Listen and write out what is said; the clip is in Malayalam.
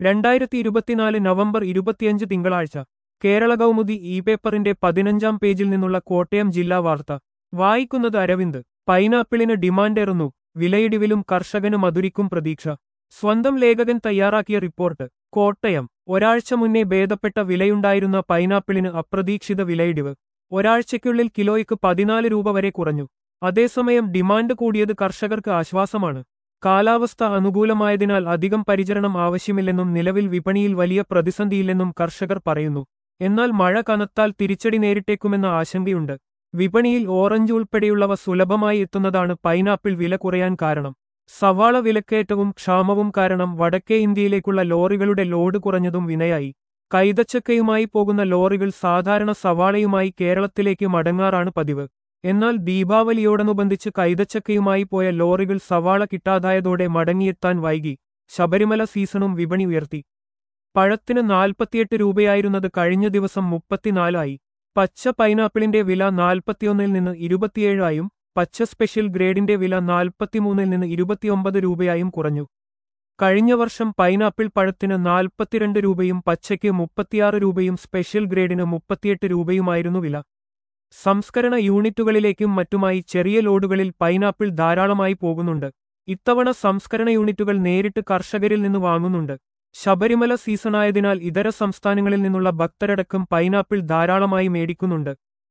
രണ്ടായിരത്തി ഇരുപത്തിനാല് നവംബർ ഇരുപത്തിയഞ്ച് തിങ്കളാഴ്ച കേരള കൗമുദി ഇ പേപ്പറിന്റെ പതിനഞ്ചാം പേജിൽ നിന്നുള്ള കോട്ടയം ജില്ലാ വാർത്ത വായിക്കുന്നത് അരവിന്ദ് പൈനാപ്പിളിന് ഡിമാൻഡേറുന്നു വിലയിടിവിലും കർഷകന് മധുരിക്കും പ്രതീക്ഷ സ്വന്തം ലേഖകൻ തയ്യാറാക്കിയ റിപ്പോർട്ട് കോട്ടയം ഒരാഴ്ച മുന്നേ ഭേദപ്പെട്ട വിലയുണ്ടായിരുന്ന പൈനാപ്പിളിന് അപ്രതീക്ഷിത വിലയിടിവ് ഒരാഴ്ചയ്ക്കുള്ളിൽ കിലോയ്ക്ക് പതിനാല് രൂപ വരെ കുറഞ്ഞു അതേസമയം ഡിമാൻഡ് കൂടിയത് കർഷകർക്ക് ആശ്വാസമാണ് കാലാവസ്ഥ അനുകൂലമായതിനാൽ അധികം പരിചരണം ആവശ്യമില്ലെന്നും നിലവിൽ വിപണിയിൽ വലിയ പ്രതിസന്ധിയില്ലെന്നും കർഷകർ പറയുന്നു എന്നാൽ മഴ കനത്താൽ തിരിച്ചടി നേരിട്ടേക്കുമെന്ന ആശങ്കയുണ്ട് വിപണിയിൽ ഓറഞ്ച് ഉൾപ്പെടെയുള്ളവ സുലഭമായി എത്തുന്നതാണ് പൈനാപ്പിൾ വില കുറയാൻ കാരണം സവാള വിലക്കയറ്റവും ക്ഷാമവും കാരണം വടക്കേ ഇന്ത്യയിലേക്കുള്ള ലോറികളുടെ ലോഡ് കുറഞ്ഞതും വിനയായി കൈതച്ചക്കയുമായി പോകുന്ന ലോറികൾ സാധാരണ സവാളയുമായി കേരളത്തിലേക്ക് മടങ്ങാറാണ് പതിവ് എന്നാൽ ദീപാവലിയോടനുബന്ധിച്ച് കൈതച്ചക്കയുമായി പോയ ലോറികൾ സവാള കിട്ടാതായതോടെ മടങ്ങിയെത്താൻ വൈകി ശബരിമല സീസണും വിപണി ഉയർത്തി പഴത്തിന് നാൽപ്പത്തിയെട്ട് രൂപയായിരുന്നത് കഴിഞ്ഞ ദിവസം മുപ്പത്തിനാലായി പച്ച പൈനാപ്പിളിന്റെ വില നാൽപ്പത്തിയൊന്നിൽ നിന്ന് ഇരുപത്തിയേഴായും പച്ച സ്പെഷ്യൽ ഗ്രേഡിന്റെ വില നാൽപ്പത്തിമൂന്നിൽ നിന്ന് ഇരുപത്തിയൊമ്പത് രൂപയായും കുറഞ്ഞു കഴിഞ്ഞ വർഷം പൈനാപ്പിൾ പഴത്തിന് നാൽപ്പത്തിരണ്ട് രൂപയും പച്ചയ്ക്ക് മുപ്പത്തിയാറ് രൂപയും സ്പെഷ്യൽ ഗ്രേഡിന് മുപ്പത്തിയെട്ട് രൂപയുമായിരുന്നു വില സംസ്കരണ യൂണിറ്റുകളിലേക്കും മറ്റുമായി ചെറിയ ലോഡുകളിൽ പൈനാപ്പിൾ ധാരാളമായി പോകുന്നുണ്ട് ഇത്തവണ സംസ്കരണ യൂണിറ്റുകൾ നേരിട്ട് കർഷകരിൽ നിന്ന് വാങ്ങുന്നുണ്ട് ശബരിമല സീസണായതിനാൽ ഇതര സംസ്ഥാനങ്ങളിൽ നിന്നുള്ള ഭക്തരടക്കം പൈനാപ്പിൾ ധാരാളമായി മേടിക്കുന്നുണ്ട്